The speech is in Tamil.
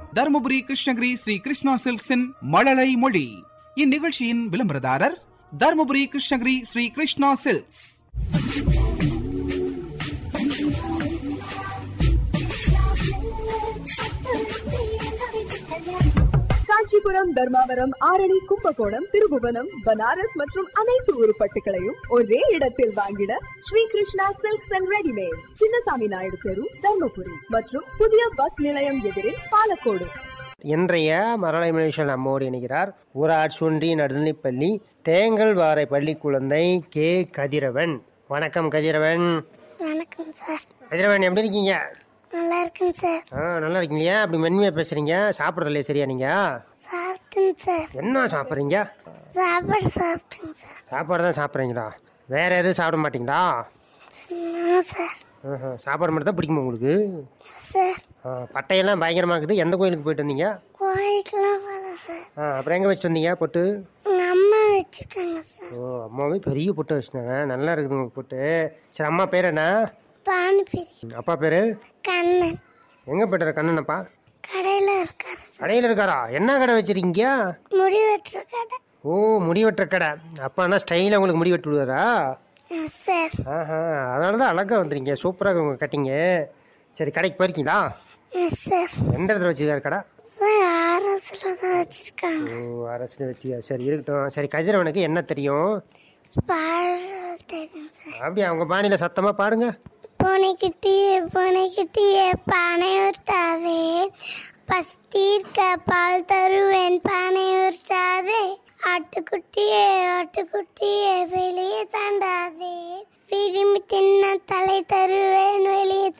தருமபுரி கிருஷ்ணகிரி ஸ்ரீ கிருஷ்ணா சில்க்ஸின் மழலை மொழி இந்நிகழ்ச்சியின் விளம்பரதாரர் தருமபுரி கிருஷ்ணகிரி ஸ்ரீ கிருஷ்ணா சில்க்ஸ் காஞ்சிபுரம் தர்மாவரம் ஆரணி கும்பகோணம் திருபுவனம் பனாரஸ் மற்றும் அனைத்து உருப்பட்டுகளையும் ஒரே இடத்தில் வாங்கிட Sri Krishna silks and readymade Chinnasamy Naidu தெரு தர்மபுரி மற்றும் புதிய பஸ் நிலையம் எதிரில் பாலக்கோடு இன்றைய மரலை மலேசியன் நம்மோடு இணைகிறார் ஊராட்சி ஒன்றிய நடுநிலைப்பள்ளி தேங்கல்வாரை பள்ளி குழந்தை கே கதிரவன் வணக்கம் கதிரவன் வணக்கம் சார் கதிரவன் எப்படி இருக்கீங்க நல்லா இருக்குங்க சார் ஆ நல்லா இருக்கீங்க அப்படி மென்மையாக பேசுறீங்க சாப்பிட்றதுல சரியா நீங்க சாப்பிட்டுங்க சார் என்ன சாப்பிட்றீங்க சாப்பாடு சாப்பிட்டுங்க சார் சாப்பாடு தான் சாப்பிட்றீங்களா வேற எதுவும் சாப்பிட மாட்டீங்களா நான் சார் ஆஹா, சாப்பாடு மட்டும் தான் பிடிக்குமா உங்களுக்கு சார் ஆ, பட்டையெல்லாம் பயங்கரமாக இருக்குது எந்த கோயிலுக்கு போயிட்டு வந்தீங்க கோயிலுக்குலாம் வரல சார் ஆ அப்புறம் எங்கே வச்சுட்டு வந்தீங்க பொட்டு எங்கள் அம்மா வச்சுட்டாங்க சார் ஓ அம்மாவே பெரிய பொட்டு வச்சுட்டாங்க நல்லா இருக்குது உங்கள் பொட்டு சரி அம்மா பேர் என்ன பானிபெரி அப்பா பேர் கண்ணன் எங்கே போய்ட்டார் கண்ணனப்பா கடையில் இருக்கார் சார் கடையில் இருக்காரா என்ன கடை வச்சிருக்கீங்க முடி வெட்டுற கடை ஓ முடி வெட்டுற கடை அப்பானா ஸ்டைலாக உங்களுக்கு முடி வெட்டி விடுவாரா எஸ் சார் ஆஹா அதனால தான் அழகாக வந்துருங்க சூப்பராக உங்கள் கட்டிங்க சரி கடைக்கு போயிருக்கீங்களா எஸ் சார் எந்த இடத்துல வச்சிருக்காரு கடை சார் ஆர்எஸில் தான் வச்சுருக்காங்க ஓ அரசு வச்சியா சரி இருக்கட்டும் சரி கதிரவனுக்கு என்ன தெரியும் பாடல் தெரியும் சார் அப்படியே அவங்க பாணியில் சத்தமாக பாடுங்க பூனைக்குட்டியே பூனைக்குட்டியே பானை உருட்டாதே பஸ்தீர்க்க பால் தருவேன் பானை உருட்டாதே ஆட்டுக்குட்டியே ஆட்டுக்குட்டியே வெளியே தாண்டாதே விரும்பி தின்ன தலை தருவேன் வெளியே